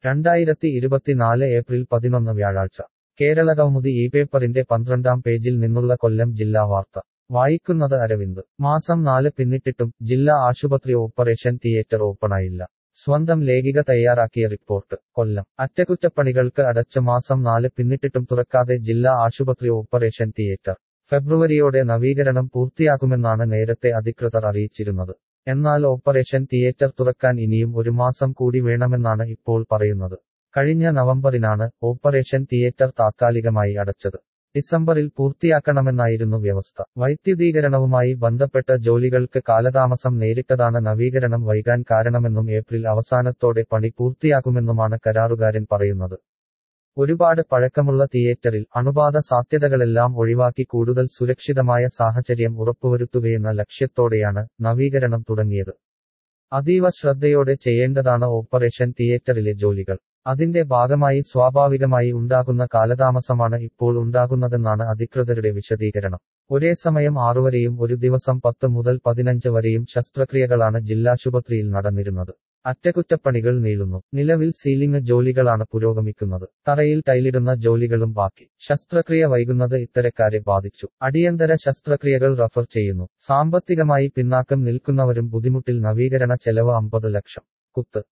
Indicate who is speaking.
Speaker 1: രണ്ടായിരത്തി ഇരുപത്തിനാല് ഏപ്രിൽ പതിനൊന്ന് വ്യാഴാഴ്ച കേരള കൗമുദി ഈ പേപ്പറിന്റെ പന്ത്രണ്ടാം പേജിൽ നിന്നുള്ള കൊല്ലം ജില്ലാ വാർത്ത വായിക്കുന്നത് അരവിന്ദ് മാസം നാല് പിന്നിട്ടിട്ടും ജില്ലാ ആശുപത്രി ഓപ്പറേഷൻ തിയേറ്റർ ഓപ്പണായില്ല സ്വന്തം ലേഖിക തയ്യാറാക്കിയ റിപ്പോർട്ട് കൊല്ലം അറ്റകുറ്റപ്പണികൾക്ക് അടച്ച മാസം നാല് പിന്നിട്ടിട്ടും തുറക്കാതെ ജില്ലാ ആശുപത്രി ഓപ്പറേഷൻ തിയേറ്റർ ഫെബ്രുവരിയോടെ നവീകരണം പൂർത്തിയാക്കുമെന്നാണ് നേരത്തെ അധികൃതർ അറിയിച്ചിരുന്നത് എന്നാൽ ഓപ്പറേഷൻ തിയേറ്റർ തുറക്കാൻ ഇനിയും ഒരു മാസം കൂടി വേണമെന്നാണ് ഇപ്പോൾ പറയുന്നത് കഴിഞ്ഞ നവംബറിനാണ് ഓപ്പറേഷൻ തിയേറ്റർ താത്കാലികമായി അടച്ചത് ഡിസംബറിൽ പൂർത്തിയാക്കണമെന്നായിരുന്നു വ്യവസ്ഥ വൈദ്യുതീകരണവുമായി ബന്ധപ്പെട്ട ജോലികൾക്ക് കാലതാമസം നേരിട്ടതാണ് നവീകരണം വൈകാൻ കാരണമെന്നും ഏപ്രിൽ അവസാനത്തോടെ പണി പൂർത്തിയാക്കുമെന്നുമാണ് കരാറുകാരൻ പറയുന്നത് ഒരുപാട് പഴക്കമുള്ള തിയേറ്ററിൽ അണുബാധ സാധ്യതകളെല്ലാം ഒഴിവാക്കി കൂടുതൽ സുരക്ഷിതമായ സാഹചര്യം ഉറപ്പുവരുത്തുകയെന്ന ലക്ഷ്യത്തോടെയാണ് നവീകരണം തുടങ്ങിയത് അതീവ ശ്രദ്ധയോടെ ചെയ്യേണ്ടതാണ് ഓപ്പറേഷൻ തിയേറ്ററിലെ ജോലികൾ അതിന്റെ ഭാഗമായി സ്വാഭാവികമായി ഉണ്ടാകുന്ന കാലതാമസമാണ് ഇപ്പോൾ ഉണ്ടാകുന്നതെന്നാണ് അധികൃതരുടെ വിശദീകരണം ഒരേ സമയം ആറുവരെയും ഒരു ദിവസം പത്ത് മുതൽ പതിനഞ്ച് വരെയും ശസ്ത്രക്രിയകളാണ് ജില്ലാശുപത്രിയിൽ നടന്നിരുന്നത് അറ്റകുറ്റപ്പണികൾ നീളുന്നു നിലവിൽ സീലിംഗ് ജോലികളാണ് പുരോഗമിക്കുന്നത് തറയിൽ ടൈലിടുന്ന ജോലികളും ബാക്കി ശസ്ത്രക്രിയ വൈകുന്നത് ഇത്തരക്കാരെ ബാധിച്ചു അടിയന്തര ശസ്ത്രക്രിയകൾ റഫർ ചെയ്യുന്നു സാമ്പത്തികമായി പിന്നാക്കം നിൽക്കുന്നവരും ബുദ്ധിമുട്ടിൽ നവീകരണ ചെലവ് അമ്പത് ലക്ഷം കുത്ത്